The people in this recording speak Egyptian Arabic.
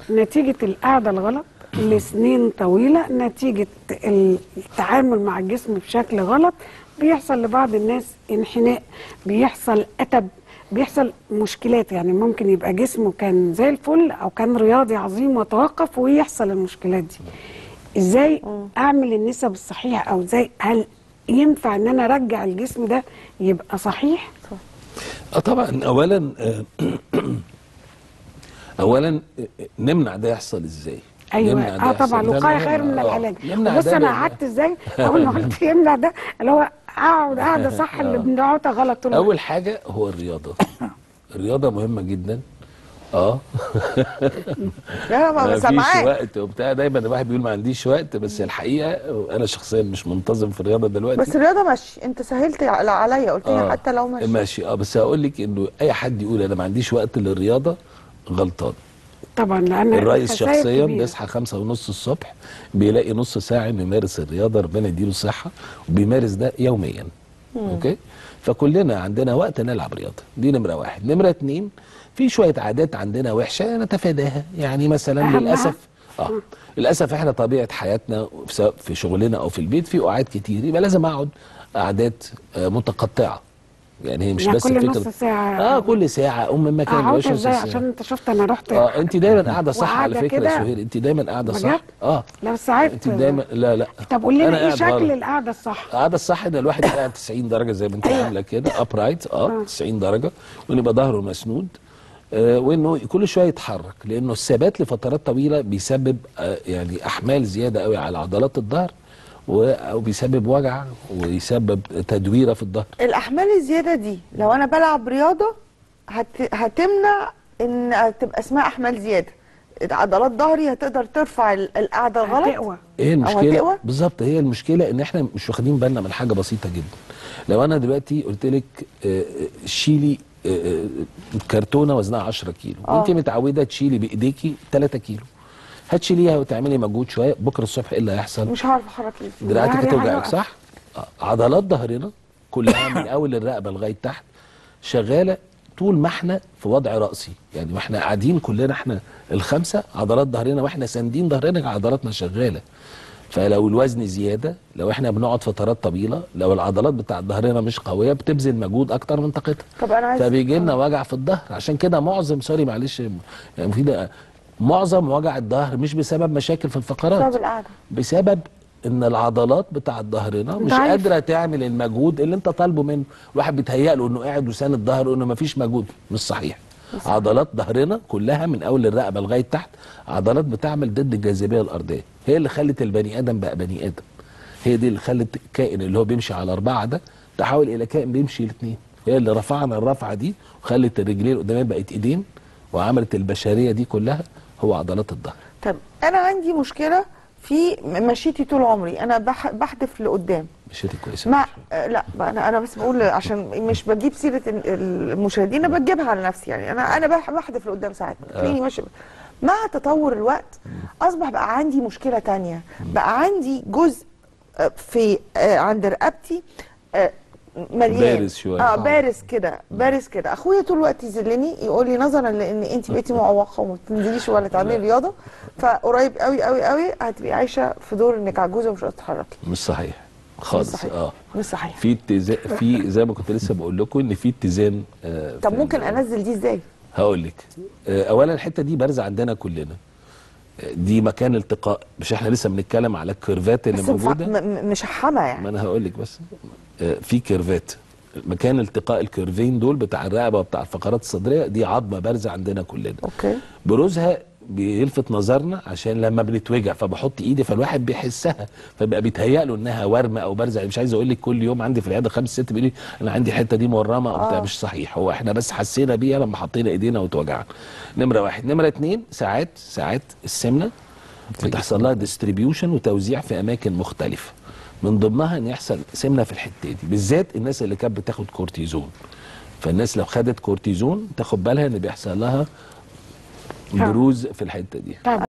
نتيجة القعدة الغلط لسنين طويلة نتيجة التعامل مع الجسم بشكل غلط بيحصل لبعض الناس انحناء بيحصل أتب بيحصل مشكلات يعني ممكن يبقى جسمه كان زي الفل أو كان رياضي عظيم وتوقف ويحصل المشكلات دي ازاي اعمل النسب الصحيحة او ازاي هل ينفع ان انا ارجع الجسم ده يبقى صحيح اه طبعا اولا آه، اولا آه، نمنع ده يحصل ازاي ايوه نمنع ده اه يحصل. طبعا ده الوقايه مهم. خير من آه، العلاج نمنع بص ده انا بال- قعدت ازاي اول ما قلت يمنع ده اللي هو اقعد قاعده صح اللي بنقعدها غلط طول الوقت. اول حاجه هو الرياضه الرياضه مهمه جدا اه لا ما ما فيش سامعاك وقت وبتاع دايما الواحد بيقول ما عنديش وقت بس الحقيقه انا شخصيا مش منتظم في الرياضه دلوقتي بس الرياضه ماشي انت سهلت على- عليا قلت لي آه، حتى لو ماشي ماشي اه بس هقول لك انه اي حد يقول انا ما عنديش وقت للرياضه غلطان طبعا لان الرئيس خسائر شخصيا كبيرة. بيصحى خمسة ونص الصبح بيلاقي نص ساعة انه يمارس الرياضة ربنا يديله الصحة وبيمارس ده يوميا اوكي فكلنا عندنا وقت نلعب رياضة دي نمرة واحد نمرة اتنين في شوية عادات عندنا وحشة نتفاداها يعني مثلا أهمها؟ للأسف اه للأسف احنا طبيعة حياتنا سواء في شغلنا أو في البيت في قعاد كتير يبقى لازم أقعد قعدات آه، متقطعة يعني هي مش يعني بس كل فكرة نص ساعة اه كل ساعة أم مكان اقعدها وعشرة ازاي ساعات. عشان انت شفت انا رحت اه انت دايما قاعده صح على وقاعدة فكره كده. يا سهير انت دايما قاعده صح بجد؟ اه لا بس ساعات انت دايما لا لا طب قول أنا لنا ايه قاعد شكل غلط. القعده الصح القعده الصح ان الواحد قاعد 90 درجه زي ما انت أيوة. عامله كده ابرايت اه 90 درجه وان يبقى ظهره مسنود آه وانه كل شويه يتحرك لانه الثبات لفترات طويله بيسبب آه يعني احمال زياده قوي على عضلات الظهر و- او بيسبب وجع ويسبب تدويره في الظهر الاحمال الزياده دي لو انا بلعب رياضه هت... هتمنع ان تبقى اسمها احمال زياده عضلات ظهري هتقدر ترفع ال- القعده الغلط هتقوى ايه هتقوى؟ المشكله بالظبط هي المشكله ان احنا مش واخدين بالنا من حاجه بسيطه جدا لو انا دلوقتي قلت لك آه، آه، شيلي آه، آه، كرتونه وزنها 10 كيلو آه. وانت متعوده تشيلي بايديكي 3 كيلو هتشيليها وتعملي مجهود شويه بكره الصبح ايه اللي هيحصل مش هعرف احرك ايدي دراعاتك ظهري هتوجعك هيقف. صح آه، عضلات ظهرنا كلها من اول الرقبه لغايه تحت شغاله طول ما احنا في وضع راسي يعني واحنا قاعدين كلنا احنا الخمسه عضلات ظهرنا واحنا ساندين ظهرنا عضلاتنا شغاله فلو الوزن زياده لو احنا بنقعد فترات طويله لو العضلات بتاع ظهرنا مش قويه بتبذل مجهود اكتر من طاقتها طب انا عايز فبيجي لنا وجع في الظهر عشان كده معظم سوري معلش يعني في ده معظم وجع الظهر مش بسبب مشاكل في الفقرات بسبب القعده بسبب ان العضلات بتاعت ظهرنا مش ضعيف. قادره تعمل المجهود اللي انت طالبه منه الواحد بيتهيأ له انه قاعد وساند ظهره وانه مفيش مجهود مش صحيح عضلات ظهرنا كلها من اول الرقبه لغايه تحت عضلات بتعمل ضد الجاذبيه الارضيه هي اللي خلت البني ادم بقى بني ادم هي دي اللي خلت الكائن اللي هو بيمشي على اربعه ده تحول الى كائن بيمشي الاثنين هي اللي رفعنا الرفعه دي وخلت الرجلين قدامين بقت ايدين وعملت البشريه دي كلها هو عضلات الظهر طب انا عندي مشكله في مشيتي طول عمري انا بح... بحدف لقدام مشيتي كويسه مع آه، لا بقى انا انا بس بقول عشان مش بجيب سيره ال- المشاهدين انا بجيبها على نفسي يعني انا انا بح- بحدف لقدام ساعات تلاقيني ماشي مع تطور الوقت اصبح بقى عندي مشكله تانية بقى عندي جزء آه، في آه، عند رقبتي آه، مليان بارز شوية. اه آه. بارز كده بارز كده اخويا طول الوقت يذلني يقول لي نظرا لان انت بقيتي معوقه وما بتنزليش ولا تعملي رياضه فقريب قوي قوي قوي هتبقي عايشه في دور انك عجوزه ومش قادره تتحركي مش صحيح مش خالص صحيح اه مش صحيح في اتزان في زي ما كنت لسه بقول لكم ان في اتزان آه طب في ممكن ال- انزل دي ازاي؟ هقول لك آه اولا الحته دي بارزه عندنا كلنا آه، دي مكان التقاء مش احنا لسه بنتكلم على الكيرفات اللي بس مف- موجوده م- م- مشحمه يعني ما انا هقول لك بس آه، في كيرفات مكان التقاء الكيرفين دول بتاع الرقبه وبتاع الفقرات الصدريه دي عظمه بارزه عندنا كلنا اوكي بروزها بيلفت نظرنا عشان لما بنتوجع فبحط ايدي فالواحد بيحسها فبقى بيتهيأ له انها ورمه او بارزه يعني مش عايز اقول لك كل يوم عندي في العياده خمس ست بيقول لي انا عندي الحته دي مورمه او بتاع آه. مش صحيح هو احنا بس حسينا بيها لما حطينا ايدينا وتوجعنا نمره واحد نمره اتنين ساعات ساعات السمنه بتحصل لها ديستريبيوشن وتوزيع في اماكن مختلفه من ضمنها ان يحصل سمنه في الحته دي بالذات الناس اللي كانت بتاخد كورتيزون فالناس لو خدت كورتيزون تاخد بالها ان بيحصل لها بروز في الحته دي طب